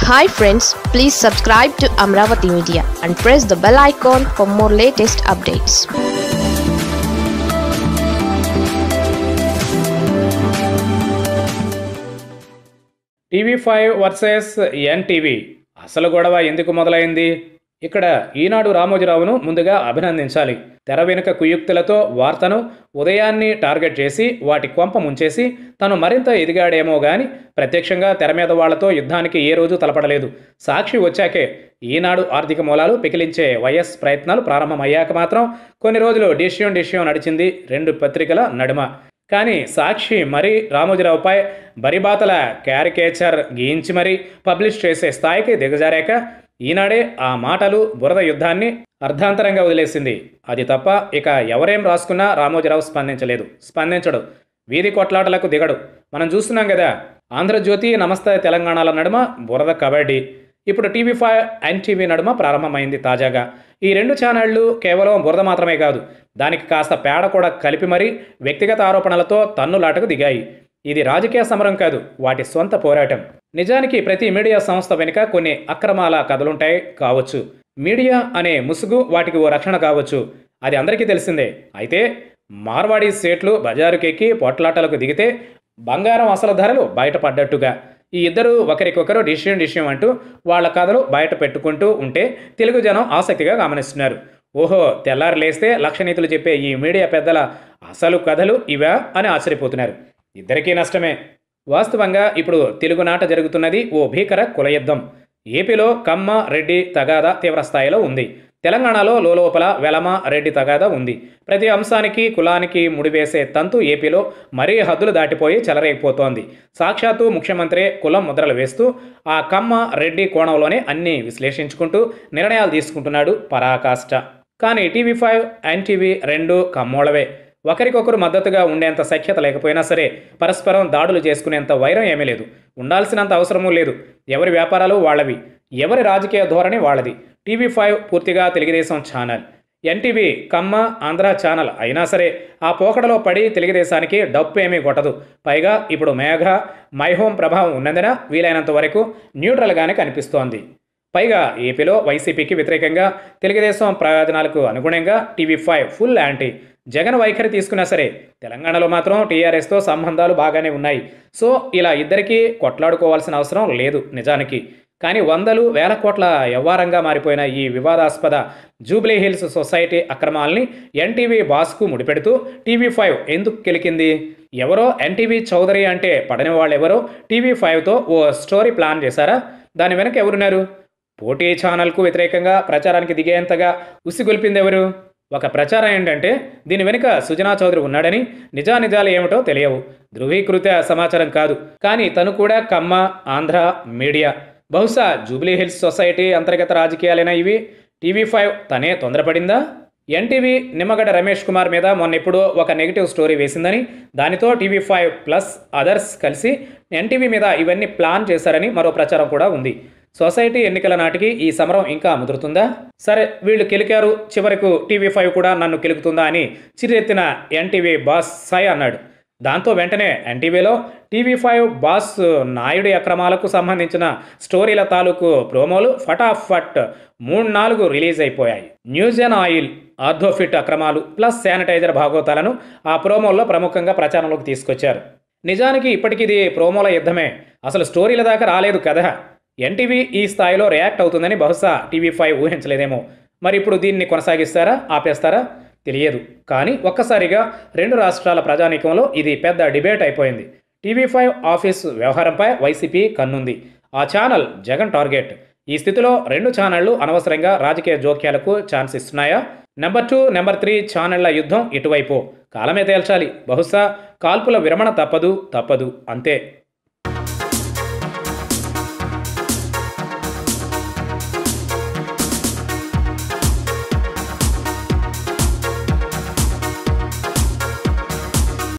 hi friends please subscribe to Amaravati media and press the bell icon for more latest updates TV five versus NTV అసలు గొడవ ఎందుకు మొదలైంది ఇక్కడ ఈనాడు రామోజీరావును ముందుగా అభినందించాలి తెర వెనుక కుయుక్తులతో వార్తను ఉదయాన్ని టార్గెట్ చేసి వాటి కొంప ముంచేసి తను మరింత ఎదిగాడేమో గాని ప్రత్యక్షంగా తెర మీద వాళ్లతో యుద్ధానికి ఏ రోజు తలపడలేదు సాక్షి వచ్చాకే ఈనాడు ఆర్థిక మూలాలు పికిలించే వైఎస్ ప్రయత్నాలు ప్రారంభమయ్యాక మాత్రం కొన్ని రోజులు డిష్యం డిష్యం నడిచింది రెండు పత్రికల నడుమ కానీ సాక్షి మరీ రామోజీరావుపై బరిబాతల క్యారికేచర్ గీయించి మరీ పబ్లిష్ చేసే స్థాయికి దిగజారాక ఈనాడే ఆ మాటలు బురద యుద్ధాన్ని అర్ధాంతరంగా వదిలేసింది అది తప్ప ఇక ఎవరేం రాసుకున్నా రామోజీరావు స్పందించలేదు స్పందించడు వీధి కొట్లాటలకు దిగడు మనం చూస్తున్నాం కదా ఆంధ్రజ్యోతి నమస్తే తెలంగాణల నడుమ బురద కబడ్డీ ఇప్పుడు టీవీ ఫైవ్ ఎన్టీవీ నడుమ ప్రారంభమైంది తాజాగా ఈ రెండు ఛానళ్లు కేవలం బురద మాత్రమే కాదు దానికి కాస్త పేడ కూడా కలిపి మరీ వ్యక్తిగత ఆరోపణలతో తన్నులాటకు దిగాయి ఇది రాజకీయ సమరం కాదు వాటి సొంత పోరాటం నిజానికి ప్రతి మీడియా సంస్థ వెనుక కొన్ని అక్రమాల కథలుంటాయి కావచ్చు మీడియా అనే ముసుగు వాటికి ఓ రక్షణ కావచ్చు అది అందరికీ తెలిసిందే అయితే మార్వాడి సేట్లు బజారుకెక్కి పొట్లాటలకు దిగితే బంగారం అసలు ధరలు బయటపడ్డట్టుగా ఈ ఇద్దరు ఒకరికొకరు డిష్యం డిష్యం అంటూ వాళ్ళ కథలు బయట పెట్టుకుంటూ ఉంటే తెలుగు జనం ఆసక్తిగా గమనిస్తున్నారు ఓహో తెల్లారు లేస్తే లక్షణీతులు చెప్పే ఈ మీడియా పెద్దల అసలు కథలు ఇవా అని ఆశ్చర్యపోతున్నారు ఇద్దరికీ నష్టమే వాస్తవంగా ఇప్పుడు తెలుగునాట జరుగుతున్నది ఓ భీకర కులయుద్ధం ఏపీలో కమ్మ రెడ్డి తగాదా తీవ్ర స్థాయిలో ఉంది తెలంగాణలో లోలోపల వెలమ రెడ్డి తగాదా ఉంది ప్రతి అంశానికి కులానికి ముడివేసే తంతు ఏపీలో మరీ హద్దులు దాటిపోయి చెలరేగిపోతోంది సాక్షాత్తు ముఖ్యమంత్రి కులం ముద్రలు వేస్తూ ఆ కమ్మ రెడ్డి కోణంలోనే అన్ని విశ్లేషించుకుంటూ నిర్ణయాలు తీసుకుంటున్నాడు పరాకాష్ట కానీ టీవీ ఫైవ్ ఎన్టీవీ రెండు కమ్మోళవే ఒకరికొకరు మద్దతుగా ఉండేంత సఖ్యత లేకపోయినా సరే పరస్పరం దాడులు చేసుకునేంత వైరం ఏమీ లేదు ఉండాల్సినంత అవసరమూ లేదు ఎవరి వ్యాపారాలు వాళ్ళవి ఎవరి రాజకీయ ధోరణి వాళ్ళది టీవీ ఫైవ్ పూర్తిగా Telugu Desam channel NTV Kamma Andhra channel అయినా సరే ఆ పోకడలో పడి తెలుగుదేశానికి డప్పు ఏమీ కొట్టదు పైగా ఇప్పుడు మేఘ మైహోం ప్రభావం ఉన్నందున వీలైనంత వరకు న్యూట్రల్గానే కనిపిస్తోంది పైగా ఏపీలో వైసీపీకి వ్యతిరేకంగా తెలుగుదేశం ప్రయోజనాలకు అనుగుణంగా TV five full anti Jagan వైఖరి తీసుకున్నా సరే తెలంగాణలో మాత్రం టీఆర్ఎస్తో సంబంధాలు బాగానే ఉన్నాయి సో ఇలా ఇద్దరికీ కొట్లాడుకోవాల్సిన అవసరం లేదు నిజానికి కానీ వందలు వేల కోట్ల వ్యవహారంగా మారిపోయిన ఈ వివాదాస్పద జూబ్లీ హిల్స్ సొసైటీ అక్రమాల్ని ఎన్టీవీ బాస్కు ముడిపెడుతూ టీవీ ఫైవ్ ఎందుకు కెలికింది ఎవరో ఎన్టీవీ చౌదరి అంటే పడని వాళ్ళెవరో టీవీ ఫైవ్తో ఓ స్టోరీ ప్లాన్ చేశారా దాని వెనక ఎవరున్నారు పోటీ ఛానల్కు వ్యతిరేకంగా ప్రచారానికి దిగేంతగా ఉసిగొల్పింది ఎవరు ఒక ప్రచారం ఏంటంటే దీని వెనుక సుజనా చౌదరి ఉన్నాడని నిజానిజాలు ఏమిటో తెలియవు ధృవీకృత సమాచారం కాదు కానీ తను కూడా కమ్మ ఆంధ్ర మీడియా బహుశా జూబ్లీ హిల్స్ సొసైటీ అంతర్గత రాజకీయాలైనా ఇవి టీవీ ఫైవ్ తనే తొందరపడిందా ఎన్టీవీ నిమ్మగడ్డ రమేష్ కుమార్ మీద మొన్నెప్పుడో ఒక నెగిటివ్ స్టోరీ వేసిందని దానితో టీవీ ఫైవ్ ప్లస్ అదర్స్ కలిసి ఎన్టీవీ మీద ఇవన్నీ ప్లాన్ చేశారని మరో ప్రచారం కూడా ఉంది సొసైటీ ఎన్నికల నాటికి ఈ సమరం ఇంకా ముదురుతుందా సరే వీళ్ళు కెలికారు చివరకు టీవీ ఫైవ్ కూడా నన్ను కెలుకుతుందా అని చిరెత్తిన ఎన్టీవీ బాస్ సాయ్ అన్నాడు దాంతో వెంటనే ఎన్టీవీలో టీవీ ఫైవ్ బాస్ నాయుడి అక్రమాలకు సంబంధించిన స్టోరీల తాలూకు ప్రోమోలు ఫటాఫట్ మూడు నాలుగు రిలీజ్ అయిపోయాయి న్యూస్ అండ్ ఆయిల్ ఆర్థోఫిట్ అక్రమాలు ప్లస్ శానిటైజర్ భాగోతాలను ఆ ప్రోమోల్లో ప్రముఖంగా ప్రచారంలోకి తీసుకొచ్చారు నిజానికి ఇప్పటికి ఇది ప్రోమోల యుద్ధమే అసలు స్టోరీల దాకా రాలేదు కథ ఎన్టీవీ ఈ స్థాయిలో రియాక్ట్ అవుతుందని బహుశా టీవీ ఫైవ్ ఊహించలేదేమో మరి ఇప్పుడు దీన్ని కొనసాగిస్తారా ఆపేస్తారా తెలియదు కానీ ఒక్కసారిగా రెండు రాష్ట్రాల ప్రజానీకంలో ఇది పెద్ద డిబేట్ అయిపోయింది టీవీ ఫైవ్ ఆఫీస్ వ్యవహారంపై వైసీపీ కన్నుంది ఆ ఛానల్ జగన్ టార్గెట్ ఈ స్థితిలో రెండు ఛానళ్లు అనవసరంగా రాజకీయ జోక్యాలకు ఛాన్స్ ఇస్తున్నాయా నెంబర్ టూ నెంబర్ త్రీ ఛానళ్ల యుద్ధం ఇటువైపు కాలమే తేల్చాలి బహుశా కాల్పుల విరమణ తప్పదు తప్పదు అంతే